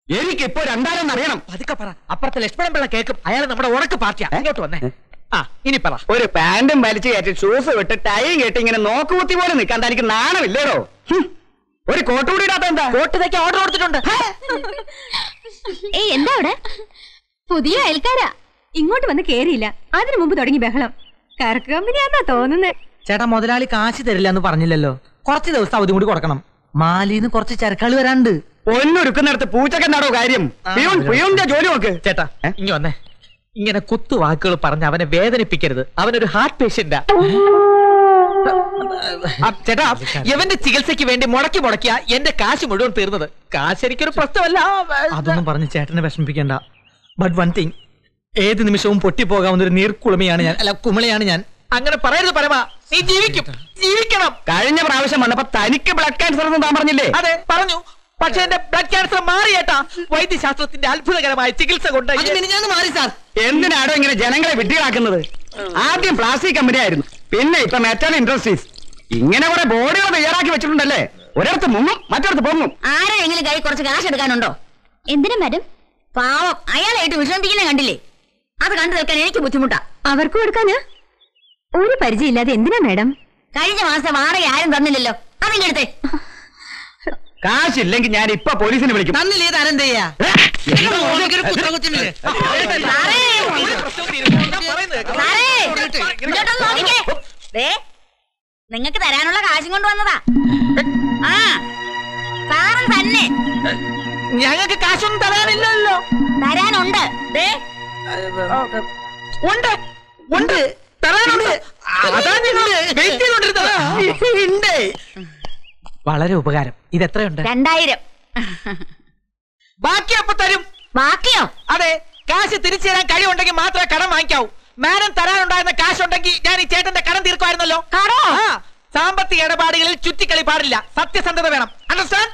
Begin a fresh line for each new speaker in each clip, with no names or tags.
എനിക്കിപ്പോ രണ്ടായിരം അറിയണം
പതുക്കെ പറ അപ്പുറത്തെ ലക്ഷ്മണൻ പിള്ള കേൾക്കും അയാൾ നമ്മുടെ ഉറക്ക് പാർട്ടിയാ ഇങ്ങോട്ട് വന്നേ ആ ഇനി പറ
ഒരു പാന്റും വലിച്ചു കയറ്റി ഷൂസ് വിട്ട് ടൈം കെട്ടി ഇങ്ങനെ നോക്കുകുത്തി പോലെ നിൽക്കാൻ തനിക്ക് നാണമില്ലേടോ ഹും. ഒരു കോട്ട് കൂടി ഇടാത്ത എന്താ
കോട്ട് തയ്ക്കാൻ ഓർഡർ കൊടുത്തിട്ടുണ്ട്
ഏയ് എന്താ അവിടെ പുതിയ അയൽക്കാരാ ഇങ്ങോട്ട് വന്ന് കേറിയില്ല അതിനു മുമ്പ് തുടങ്ങി ബഹളം കറക്ക് കമ്പനിയാന്നാ തോന്നുന്നത്
ചേട്ടാ മുതലാളി കാശ് തരില്ല എന്ന് പറഞ്ഞില്ലല്ലോ കുറച്ച് ദിവസം അവധി കൂടി കൊടുക്കണം മാലിന്ന് കുറച്ച് ചരക്കാള് വരാണ്ട്
പൊന്നൊരുക്കുന്നിടത്ത് പൂച്ചക്കെന്നാടോ കാര്യം പിയൂൺ പിയൂണിന്റെ ജോലി നോക്ക്
ചേട്ടാ ഇങ്ങ വന്നേ ഇങ്ങനെ കുത്തു വാക്കുകൾ പറഞ്ഞ് അവനെ വേദനിപ്പിക്കരുത് അവനൊരു ഹാർട്ട് പേഷ്യന്റാ ആ, ചേട്ടാ ഇവന്റെ ചികിത്സയ്ക്ക് വേണ്ടി മുടക്കി മുടക്കിയ എന്റെ കാശ് മുഴുവൻ തീർന്നത് കാശ് എനിക്കൊരു പ്രശ്നമല്ല അതൊന്നും പറഞ്ഞ് ചേട്ടനെ വിഷമിപ്പിക്കണ്ട ബട്ട് വൺ തിങ് ഏത് നിമിഷവും പൊട്ടിപ്പോകാവുന്ന ഒരു നീർക്കുളമയാണ് ഞാൻ അല്ല കുമിളയാണ് ഞാൻ അങ്ങനെ പറയരുത് പരമ നീ ജീവിക്കും ജീവിക്കണം
കഴിഞ്ഞ പ്രാവശ്യം വന്നപ്പോ തനിക്ക് ബ്ലഡ് ക്യാൻസർ എന്ന് താൻ പറഞ്ഞില്ലേ
അതെ പറഞ്ഞു പക്ഷെ എന്റെ ബ്ലഡ് ക്യാൻസർ മാറിയേട്ടാ വൈദ്യശാസ്ത്രത്തിന്റെ അത്ഭുതകരമായ ചികിത്സ കൊണ്ട് മാറി സാർ
എന്തിനാടോ ഇങ്ങനെ ജനങ്ങളെ വിഡ്ഢികളാക്കുന്നത് ആദ്യം പ്ലാസ്റ്റിക് കമ്പനി ആയിരുന്നു പിന്നെ ഇപ്പൊ മെറ്റൽ ഇൻഡസ്ട്രീസ് ഇങ്ങനെ കുറെ ബോർഡുകൾ തയ്യാറാക്കി വെച്ചിട്ടുണ്ടല്ലേ ഒരിടത്ത് മുങ്ങും മറ്റൊരിടത്ത് പൊങ്ങും
ആരെങ്കിലും കൈ കുറച്ച് കാശ് എടുക്കാനുണ്ടോ
എന്തിനാ മാഡം
പാവം അയാളായിട്ട് വിഷമിപ്പിക്കുന്ന കണ്ടില്ലേ അത് കണ്ടു നിൽക്കാൻ എനിക്ക് ബുദ്ധിമുട്ടാ
അവർക്ക് കൊടുക്കാനാ ഒരു പരിചയമില്ലാതെ എന്തിനാ മാഡം
കഴിഞ്ഞ മാസം വാടക ആരും തന്നില്ലല്ലോ അതിങ്ങെടുത്തേ
കാശില്ലെങ്കിൽ ഞാൻ ഇപ്പൊ പോലീസിനെ വിളിക്കും
തന്നില്ലേ താരം ചെയ്യാ
ഏ?
സാറേ, സാറേ, ഇങ്ങോട്ടൊന്ന് നോക്കിക്കേ. ദേ, നിങ്ങക്ക് തരാനുള്ള കാശും കൊണ്ട് വന്നതാ ആ സാറും തന്നെ
ഞങ്ങൾക്ക് കാശൊന്നും തരാനില്ലല്ലോ
തരാനുണ്ട് ദേ
ഉണ്ട് ഉണ്ട് തരാനുണ്ട് അതാ ഞങ്ങൾ വെയിറ്റ് ചെയ്തോണ്ടിരുന്നത് ഉണ്ട് വളരെ ഉപകാരം ഇത് എത്രയുണ്ട്
രണ്ടായിരം
ബാക്കി അപ്പൊ തരും
ബാക്കിയോ
അതെ കാശ് തിരിച്ചു തരാൻ കഴിവുണ്ടെങ്കിൽ മാത്രമേ കടം വാങ്ങിക്കാവൂ മാനം തരാനുണ്ടായിരുന്ന കാശ് ഉണ്ടെങ്കിൽ ഞാൻ ഈ ചേട്ടന്റെ കടം തീർക്കുമായിരുന്നല്ലോ
കടോ?
ആ സാമ്പത്തിക ഇടപാടുകളിൽ ചുറ്റിക്കളി പാടില്ല സത്യസന്ധത വേണം അണ്ടർസ്റ്റാൻഡ്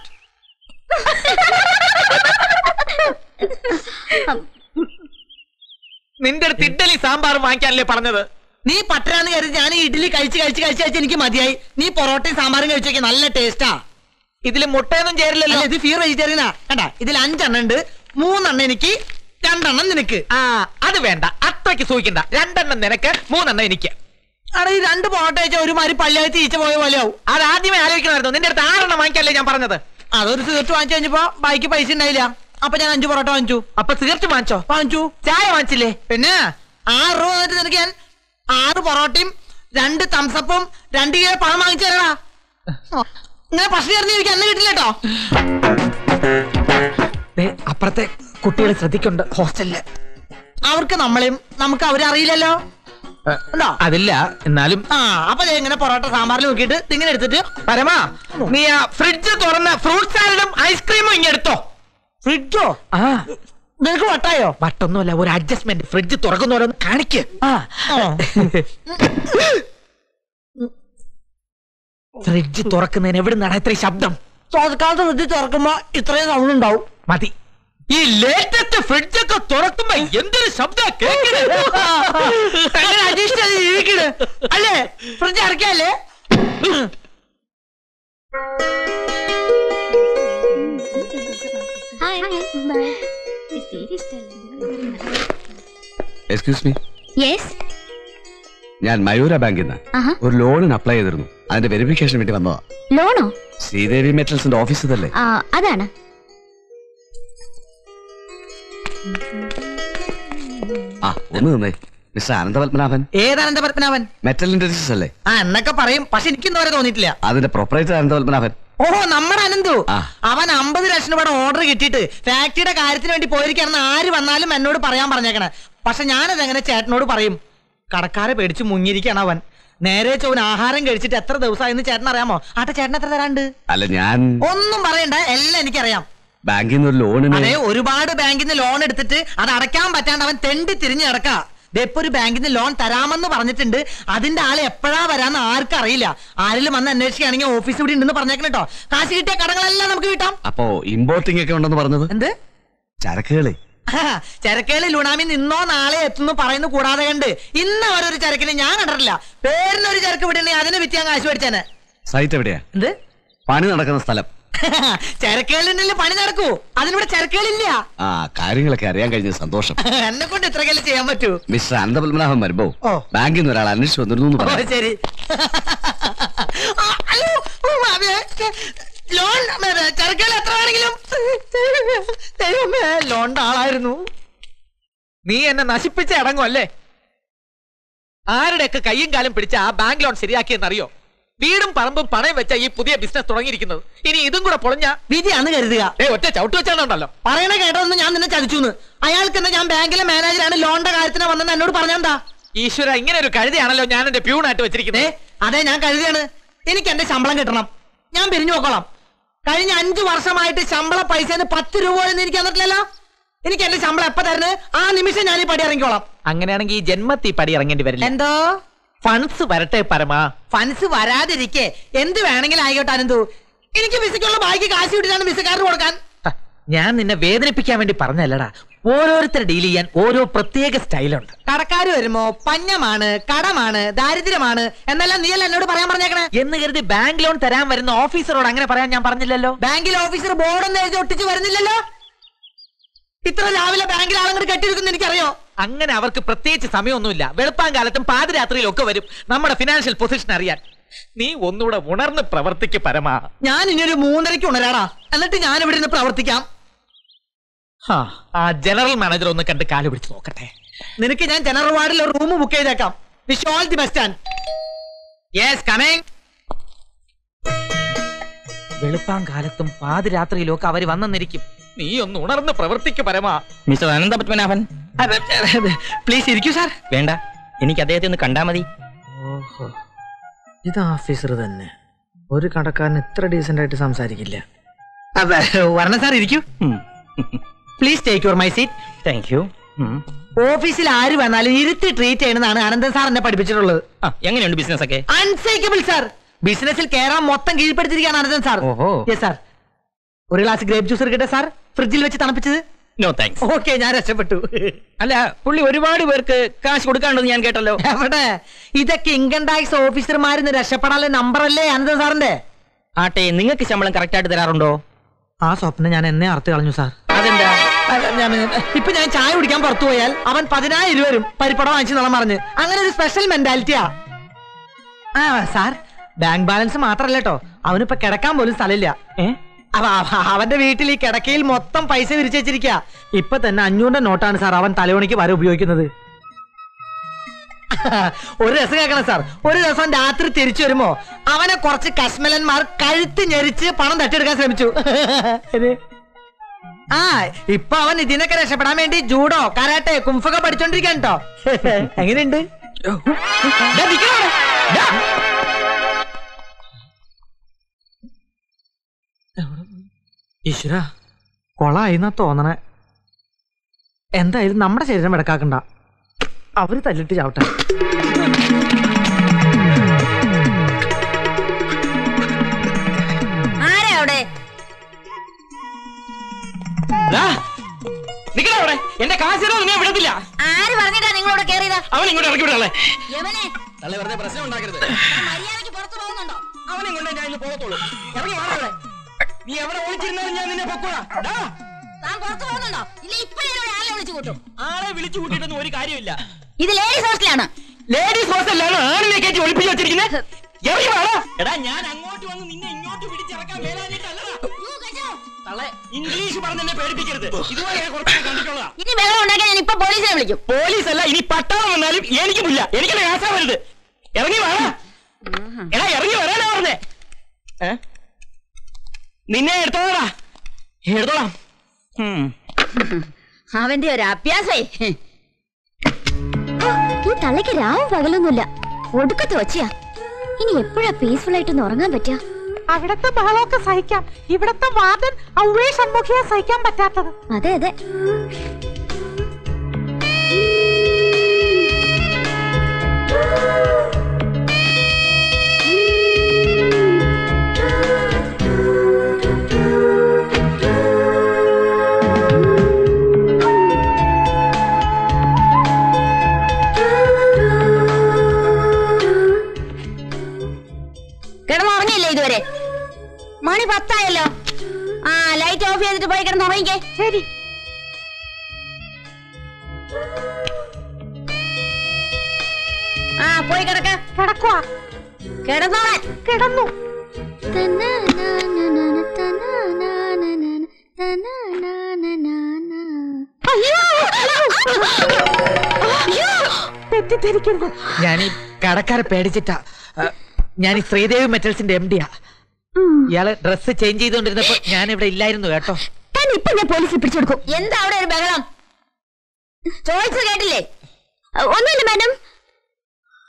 നിന്റെ അടുത്ത് ഇഡ്ഡലി സാമ്പാറും വാങ്ങിക്കാനല്ലേ പറഞ്ഞത്
നീ പട്ടരാന്ന് കരുതി ഞാൻ ഈ ഇഡ്ഡലി കഴിച്ച് കഴിച്ച് കഴിച്ച് കഴിച്ച് എനിക്ക് മതിയായി നീ പൊറോട്ടയും സാമ്പാറും കഴിച്ചോക്കെ നല്ല ടേസ്റ്റാ
ഇതിൽ മുട്ടയൊന്നും ചേരില്ലല്ലോ
അല്ല ഇത് ഫീർ വെജിറ്റേറിയനാ കണ്ടാ ഇതിൽ അഞ്ചെണ്ണം ഉണ്ട് മൂന്നെണ്ണം എനിക്ക് രണ്ടെണ്ണം നിനക്ക്
ആ അത് വേണ്ട അത്രയ്ക്ക് സൂഹിക്കണ്ട രണ്ടെണ്ണം നിനക്ക് മൂന്നെണ്ണം എനിക്ക്
അവിടെ ഈ രണ്ട് പൊറോട്ട കഴിച്ച ഒരുമാതിരി പല്ലായി തീച്ച പോയ പോലെയാവും
അത് ആദ്യമേ ആലോചിക്കണമായിരുന്നു നിന്റെ അടുത്ത് ആറെണ്ണം വാങ്ങിക്കാനല്ലേ ഞാൻ പറഞ്ഞത്
അതൊരു തീർച്ച വാങ്ങിച്ചു കഴിഞ്ഞപ്പോ ബൈക്ക് പൈസ ഉണ്ടായില്ല അപ്പൊ ഞാൻ അഞ്ച് പൊറോട്ട വാങ്ങിച്ചു
അപ്പൊ സിഗരറ്റ് വാങ്ങിച്ചോ
വാങ്ങിച്ചു
ചായ വാങ്ങിച്ചില്ലേ
പിന്നെ ആറ് രൂപ തന്നിട്ട് നിനക്ക് ഞാൻ ആറ് പൊറോട്ടയും രണ്ട് തംസപ്പും രണ്ട് കിലോ പഴം വാങ്ങിച്ചു തരടാ ഇങ്ങനെ പ്രശ്നം ചേർന്ന് എനിക്ക് അന്ന് കിട്ടില്ല കേട്ടോ
ദേ, അപ്പുറത്തെ കുട്ടികളെ ശ്രദ്ധിക്കുന്നുണ്ട് ഹോസ്റ്റലില്
അവർക്ക് നമ്മളെയും നമുക്ക് അവരെ അറിയില്ലല്ലോ ഉണ്ടോ
അതില്ല എന്നാലും
ആ അപ്പൊ ദേ ഇങ്ങനെ പൊറോട്ട സാമ്പാറിൽ നോക്കിയിട്ട് ഇങ്ങനെ എടുത്തിട്ട്
പരമാ നീ ആ ഫ്രിഡ്ജ് തുറന്ന് ഫ്രൂട്ട് സാലഡും ഐസ്ക്രീമും ഇങ്ങ് എടുത്തോ
ഫ്രിഡ്ജോ
ആ
നിനക്ക് വട്ടായോ
വട്ടൊന്നുമല്ല ഒരു അഡ്ജസ്റ്റ്മെന്റ് ഫ്രിഡ്ജ് തുറക്കുന്നവരൊന്ന് കാണിക്ക്
ആ
ഫ്രിഡ്ജ് തുറക്കുന്നതിന് എവിടെ നിന്നാണ് ഇത്രയും ശബ്ദം
തോൽക്കാലത്ത് ഫ്രിഡ്ജ് തുറക്കുമ്പോ ഇത്രയും സൗണ്ട് ഉണ്ടാവും
മതി ഈ ലേറ്റസ്റ്റ് ഫ്രിഡ്ജ് ഒക്കെ തുറക്കുമ്പോ എന്തൊരു ശബ്ദം
അങ്ങനെ adjust ചെയ്ത് ജീവിക്കണ്. അല്ലേ ഫ്രിഡ്ജ് അടയ്ക്കല്ലേ
എക്സ്ക്യൂസ് മീ
യെസ്
ഞാൻ മയൂര ബാങ്കിൽ നിന്ന്
ആഹാ.
ഒരു ലോണിന് അപ്ലൈ ചെയ്തിരുന്നു അതിന്റെ വെരിഫിക്കേഷൻ വേണ്ടി വന്നതാ
ലോണോ
ശ്രീദേവി മെറ്റൽസിന്റെ ഓഫീസ് ഇതല്ലേ
ആ അതാണ്
ആ ഒന്ന് നിന്നേ മിസ്റ്റർ അനന്തപത്മനാഭൻ
ഏതാനന്ദ പത്മനാഭൻ
മെറ്റൽ ഇൻഡസ്ട്രീസ് അല്ലേ
ആ എന്നൊക്കെ പറയും പക്ഷെ എനിക്കിന്ന് വരെ തോന്നിയിട്ടില്ല
അതിന്റെ പ്രൊപ്പറേറ്റർ അനന്തപത്മനാഭൻ
ഓഹോ നമ്മുടെ അനന്തു
ആ.
അവൻ അമ്പത് ലക്ഷം രൂപയുടെ ഓർഡർ കിട്ടിയിട്ട് ഫാക്ടറിയുടെ കാര്യത്തിന് വേണ്ടി പോയിരിക്കാണെന്ന് ആര് വന്നാലും എന്നോട് പറയാൻ പറഞ്ഞേക്കണേ പക്ഷെ ഞാനത് എങ്ങനെ ചേട്ടനോട് പറയും കടക്കാരെ പേടിച്ച് മുങ്ങിയിരിക്കാണ് അവൻ നേരെ ചോൻ ആഹാരം കഴിച്ചിട്ട് എത്ര ദിവസമായെന്ന് ചേട്ടൻ അറിയാമോ ആട്ടെ ചേട്ടൻ എത്ര തരാണ്ട്
അല്ല ഞാൻ
ഒന്നും പറയണ്ട എല്ലാം എനിക്കറിയാം
ബാങ്കിൽ നിന്ന് ഒരു ലോണിന്
അതെ ഒരുപാട് ബാങ്കിൽ നിന്ന് ലോൺ എടുത്തിട്ട് അത് അടയ്ക്കാൻ പറ്റാണ്ട് അവൻ തെണ്ടി തിരിഞ്ഞു കിടക്കാ ഇപ്പൊ ഒരു ബാങ്കിൽ നിന്ന് ലോൺ തരാമെന്ന് പറഞ്ഞിട്ടുണ്ട് അതിന്റെ ആള് എപ്പോഴാ വരാന്ന് ആർക്കും അറിയില്ല ആരെങ്കിലും വന്ന് അന്വേഷിക്കുകയാണെങ്കിൽ ഓഫീസ് ഇവിടെ ഉണ്ടെന്ന് പറഞ്ഞേക്കണം കേട്ടോ കാശ് കിട്ടിയ കടങ്ങളെല്ലാം നമുക്ക് കിട്ടാം
അപ്പോ ഇമ്പോർട്ടിംഗ് ഒക്കെ ഉണ്ടെന്ന് പറഞ്ഞത്
എന്ത്
ചരക്കുകളെ
ചരക്കേളി ലുണാമി നിന്നോ നാളെ എത്തുന്നു പറയുന്നു കൂടാതെ കണ്ട് ഇന്ന് അവരൊരു ചരക്കിന് ഞാൻ കണ്ടിട്ടില്ല പേരിനൊരു ചരക്ക് വിടണേ അതിന് വിറ്റ് ഞാൻ കാശ് മേടിച്ചേനെ
സൈറ്റ് എവിടെയാ
എന്ത്
പണി നടക്കുന്ന സ്ഥലം
ചരക്കുകളുണ്ടെങ്കിൽ പണി നടക്കൂ അതിനിവിടെ ചരക്കുകളില്ല
ആ കാര്യങ്ങളൊക്കെ അറിയാൻ കഴിഞ്ഞ സന്തോഷം
എന്നെ കൊണ്ട് ഇത്രക്കെല്ലാം ചെയ്യാൻ പറ്റൂ
മിസ്റ്റർ അനന്തപത്മനാഭൻ വരുമ്പോ
ഓ.
ബാങ്കിൽ നിന്ന് ഒരാൾ അന്വേഷിച്ചു വന്നിരുന്നു എന്ന്
ഓ
പറയാം
ശരി ആ, അയ്യോ, ഓ, അതെ. ലോൺ മറ്റേ ചരക്കുകൾ എത്ര വേണമെങ്കിലും ദൈവമേ ലോണിന്റെ ആളായിരുന്നു
നീ എന്നെ നശിപ്പിച്ച അടങ്ങുമല്ലേ ആരുടെയൊക്കെ കയ്യും കാലും പിടിച്ച ആ ബാങ്ക് ലോൺ ശരിയാക്കിയെന്നറിയോ വീടും പറമ്പും പണയം വെച്ച ഈ പുതിയ ബിസിനസ് തുടങ്ങിയിരിക്കുന്നത് ഇനി ഇതും കൂടെ പൊളഞ്ഞ
വിധിയാന്ന് കരുതുക
ഏ ഒറ്റ ചവിട്ട് വെച്ചാണുണ്ടല്ലോ
പറയണ കേട്ടതൊന്നും ഞാൻ നിന്നെ ചതിച്ചു അയാൾക്ക് എന്താ ഞാൻ ബാങ്കിലെ മാനേജറാണ് ലോണിന്റെ കാര്യത്തിന് വന്നെന്ന് എന്നോട് പറഞ്ഞെന്താ
ഈശ്വര ഇങ്ങനെ ഒരു കഴുതയാണല്ലോ ഞാൻ എന്റെ പ്യൂണായിട്ട്
ഏ
വെച്ചിരിക്കുന്നത്
അതെ ഞാൻ കരുതിയാണ് എനിക്ക് എന്റെ ശമ്പളം കിട്ടണം ഞാൻ പിരിഞ്ഞു നോക്കോളാം കഴിഞ്ഞ അഞ്ചു വർഷമായിട്ട് ശമ്പള പൈസ പത്ത് രൂപ പോലും എനിക്ക് തന്നിട്ടില്ലല്ലോ എനിക്ക് എന്റെ ശമ്പളം എപ്പ തരുന്നത് ആ നിമിഷം ഞാൻ ഈ പടി ഇറങ്ങിക്കോളാം
അങ്ങനെയാണെങ്കിൽ ഈ ജന്മത്തി പടി ഇറങ്ങേണ്ടി വരില്ല
എന്തോ
ഫണ്ട്സ് വരട്ടെ പരമാ
ഫൻസ് വരാതിരിക്കെ എന്ത് വേണമെങ്കിലും ആയിക്കോട്ടെ അനന്തു എനിക്ക് വിസയ്ക്കുള്ള ബാക്കി കാശ് കിട്ടിയാണ് വിസക്കാരന് കൊടുക്കാൻ
ഹ, ഞാൻ നിന്നെ വേദനിപ്പിക്കാൻ വേണ്ടി പറഞ്ഞല്ലടാ ഓരോരുത്തർ ഡീൽ ചെയ്യാൻ ഓരോ പ്രത്യേക സ്റ്റൈലുണ്ട്
കടക്കാര് വരുമ്പോ പഞ്ഞമാണ് കടമാണ് ദാരിദ്ര്യമാണ് എന്നെല്ലാം നീയല്ല എന്നോട് പറയാൻ പറഞ്ഞേക്കണേ
എന്ന് കരുതി ബാങ്ക് ലോൺ തരാൻ വരുന്ന ഓഫീസറോട് അങ്ങനെ പറയാൻ ഞാൻ പറഞ്ഞില്ലല്ലോ
ബാങ്കിൽ ഓഫീസർ ബോർഡൊന്നും എഴുതി ഒട്ടിച്ച് വരുന്നില്ലല്ലോ ഇത്ര രാവിലെ ബാങ്കിൽ ആളങ്ങോട്ട് കെട്ടിയിരിക്കുന്ന എനിക്കറിയോ
അങ്ങനെ അവർക്ക് പ്രത്യേകിച്ച് സമയമൊന്നുമില്ല വെളുപ്പാങ്കാലത്തും പാതിരാത്രിയിലും ഒക്കെ വരും നമ്മുടെ ഫിനാൻഷ്യൽ പൊസിഷൻ അറിയാൻ നീ ഒന്നുകൂടെ ഉണർന്ന് പ്രവർത്തിക്ക് പരമാ
ഞാൻ ഇനി ഒരു മൂന്നരയ്ക്ക് ഉണരാടാ എന്നിട്ട് ഞാൻ ഇവിടെ നിന്ന് പ്രവർത്തിക്കാം
ഹാ, ആ ജനറൽ മാനേജർ ഒന്ന് കണ്ട് കാല് പിടിച്ച് നോക്കട്ടെ
നിനക്ക് ഞാൻ ജനറൽ വാർഡിൽ ഒരു റൂം ബുക്ക് ചെയ്തേക്കാം wish all the best and
yes coming വെളുപ്പാങ്കാലത്തും പാതിരാത്രിയിലും ഒക്കെ അവര് വന്നെന്നിരിക്കും നീ ഒന്ന് ഉണർന്ന് പ്രവർത്തിക്ക് പരമാ
മിസ്റ്റർ അനന്തപത്മനാഭൻ
പ്ലീസ് ഇരിക്കൂ സാർ
വേണ്ട എനിക്ക് അദ്ദേഹത്തെ ഒന്ന് കണ്ടാ മതി
ഓഹോ ഇത് ഓഫീസർ തന്നെ ഒരു കടക്കാരൻ ഇത്ര ഡീസന്റ് ആയിട്ട് സംസാരിക്കില്ല വരണ സാർ ഇരിക്കൂ please take your my seat
thank you
ഓഫീസിൽ ആര് വന്നാലും ഇരുത്തി ട്രീറ്റ് ചെയ്യണമെന്നാണ് അനന്തൻ സാർ എന്നെ പഠിപ്പിച്ചിട്ടുള്ളത്
ആ എങ്ങനെയുണ്ട് ബിസിനസ് ഒക്കെ
അൺസൈക്കബിൾ സാർ ബിസിനസ്സിൽ കയറാൻ മൊത്തം കീഴ്പ്പെടുത്തിരിക്കുകയാണ് അനന്തൻ സാർ
ഓഹോ.
യെസ് സാർ ഒരു ഗ്ലാസ് ഗ്രേപ്പ് ജ്യൂസ് എടുക്കട്ടെ സാർ ഫ്രിഡ്ജിൽ വെച്ച് തണുപ്പിച്ചത്
നോ താങ്ക്സ്
ഓക്കെ ഞാൻ രക്ഷപ്പെട്ടു
അല്ല പുള്ളി ഒരുപാട് പേർക്ക് കാശ് കൊടുക്കാണ്ടെന്ന് ഞാൻ കേട്ടല്ലോ
എവിടെ ഇതൊക്കെ ഇൻകം ടാക്സ് ഓഫീസർമാരിന്ന് രക്ഷപ്പെടാനുള്ള നമ്പർ അല്ലേ അനന്തൻ സാറിന്റെ
ആട്ടെ നിങ്ങൾക്ക് ശമ്പളം കറക്റ്റ് ആയിട്ട് തരാറുണ്ടോ
ആ സ്വപ്നം ഞാൻ എന്നെ അറുത്ത് കളഞ്ഞു സാർ
അതെന്താ
അല്ല, ഞാൻ- ഇപ്പൊ ഞാൻ ചായ കുടിക്കാൻ പുറത്തു പോയാൽ അവൻ പതിനായിരം രൂപ വരും പരിപ്പടം വാങ്ങിച്ചു നളം പറഞ്ഞ് അങ്ങനെ ഒരു സ്പെഷ്യൽ മെന്റാലിറ്റിയാ ആ സാർ ബാങ്ക് ബാലൻസ് മാത്രല്ല കേട്ടോ അവനിപ്പോ കിടക്കാൻ പോലും സ്ഥലമില്ല
ഏ?
അപ്പൊ അവ- അവന്റെ വീട്ടിൽ ഈ കിടക്കയിൽ മൊത്തം പൈസ വിരിച്ചു വെച്ചിരിക്കുക ഇപ്പൊ തന്നെ അഞ്ഞൂറിന്റെ നോട്ടാണ് സാർ അവൻ തലവണിക്ക് വരെ ഉപയോഗിക്കുന്നത് ഒരു രസം കേൾക്കണം സാർ ഒരു ദിവസം രാത്രി തിരിച്ചു വരുമ്പോ അവനെ കുറച്ച് കശ്മലന്മാർ കഴുത്ത് ഞെരിച്ച് പണം തട്ടിയെടുക്കാൻ ശ്രമിച്ചു ഇത്. ആ ഇപ്പൊ അവൻ ഇതിനൊക്കെ രക്ഷപ്പെടാൻ വേണ്ടി ജൂഡോ കരാട്ടെ കുംഫൊക്കെ പഠിച്ചോണ്ടിരിക്കാൻ കേട്ടോ എങ്ങനെയുണ്ട് ദാ നിക്കണ അവിടെ. ദാ. ഈശ്വര കൊളായിന്നാ തോന്നണേ എന്തായാലും നമ്മുടെ ശരീരം വെടക്കാക്കണ്ട അവര് തല്ലിട്ട് ചാവട്ടെ
ആരാ അവിടെ
നിക്കടാ അവിടെ എന്റെ കാശ് തരാതെ ഞാൻ വിടത്തില്ല
ആര് പറഞ്ഞിട്ടാ നിങ്ങളോട് കേറിയതാ
അവൻ ഇങ്ങോട്ട് ഇറക്കി വിടാളെ
യവനെ
തള്ളെ വെറുതെ പ്രശ്നം ഉണ്ടാക്കരുത്
താൻ മര്യാദയ്ക്ക് പുറത്തു പോകുന്നുണ്ടോ
അവനെ കൊണ്ട് ഞാൻ ഇന്ന് പോകത്തുള്ളൂ ഇറങ്ങി വാടാ അവിടെ നീ എവിടെ ഒളിച്ചിരുന്നാലും ഞാൻ നിന്നെ പൊക്കോളാം ഡാ,
താൻ പുറത്തു പോകുന്നുണ്ടോ ഇല്ല ഇപ്പൊ ഞാൻ ഇവിടെ ആളെ വിളിച്ചു കൂട്ടും
ആളെ വിളിച്ചു കൂട്ടിയിട്ടൊന്നും ഒരു കാര്യമില്ല
ഇത് ലേഡീസ് ഹോസ്റ്റലാണ്
ലേഡീസ് ഹോസ്റ്റലാണ് ആണിനെ കയറ്റി ഒളിപ്പിച്ച് വെച്ചിരിക്കുന്നത് ഇറങ്ങി വാടാ എടാ ഞാൻ അങ്ങോട്ട് വന്ന് നിന്നെ ഇങ്ങോട്ട് പിടിച്ചിറക്കാൻ മേലാഞ്ഞിട്ടല്ലടാ
യ്യോ, ഗജോ.
തള്ളെ ഇംഗ്ലീഷ് പറഞ്ഞ് എന്നെ പേടിപ്പിക്കരുത് ഇതുപോലെ ഞാൻ കുറച്ച് കണ്ടിട്ടുള്ളതാ
ഇനി ബഹളം ഉണ്ടാക്കാൻ ഞാൻ ഇപ്പൊ പോലീസിനെ വിളിക്കും
പോലീസ് അല്ല ഇനി പട്ടാളം വന്നാലും എനിക്കുമില്ല എനിക്കല്ല കാശാ വരുത് ഇറങ്ങി വാടാ എടാ ഇറങ്ങി വരാനാ പറഞ്ഞേ ഏ? നിന്നെ എടുത്തോളാ എടുത്തോളാം ഉം.
അവന്റെ ഒരു അഭ്യാസേ
ഈ തള്ളയ്ക്ക് രാവും പകലൊന്നുമില്ല ഒടുക്കത്തെ ഒച്ചയാ ഇനി എപ്പോഴാ പീസ്ഫുൾ ആയിട്ടൊന്ന് ഉറങ്ങാൻ പറ്റുക
അവിടത്തെ ബഹളമൊക്കെ സഹിക്കാം ഇവിടത്തെ വാർഡൻ ഔവേ ഷൺമുഖിയെ സഹിക്കാൻ പറ്റാത്തത്
അതെ അതെ
കിടന്നുറങ്ങിയില്ലേ ഇതുവരെ മണി പത്തായല്ലോ ചെയ്തിട്ട് പോയി കിടന്ന് ഉറങ്ങിക്കേ ശരി ആ പോയി കിടക്ക കിടക്കുവാ കിടന്നോളാൻ കിടന്നു
തെറ്റിദ്ധരിക്കരുത്
ഞാൻ ഈ കടക്കാരെ പേടിച്ചിട്ടാ ആ, ഞാൻ ഈ ശ്രീദേവി മെറ്റൽസിന്റെ എം ഡിയാ ഇയാള് ഡ്രസ്സ് ചേഞ്ച് ചെയ്തുകൊണ്ടിരുന്നപ്പോ ഞാൻ ഇവിടെ ഇല്ലായിരുന്നു കേട്ടോ
താൻ ഇപ്പൊ ഞാൻ പോലീസിൽ പിടിച്ചെടുക്കും
എന്താ അവിടെ ഒരു ബഹളം ചോദിച്ചത് കേട്ടില്ലേ
ഒന്നുമില്ല മാഡം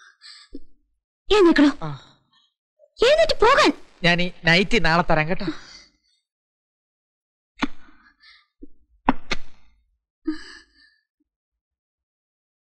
എഴുന്നേക്കണോ എഴുന്നേറ്റ് പോകാൻ
ഞാൻ ഈ നൈറ്റ് നാളെ തരാം കേട്ടോ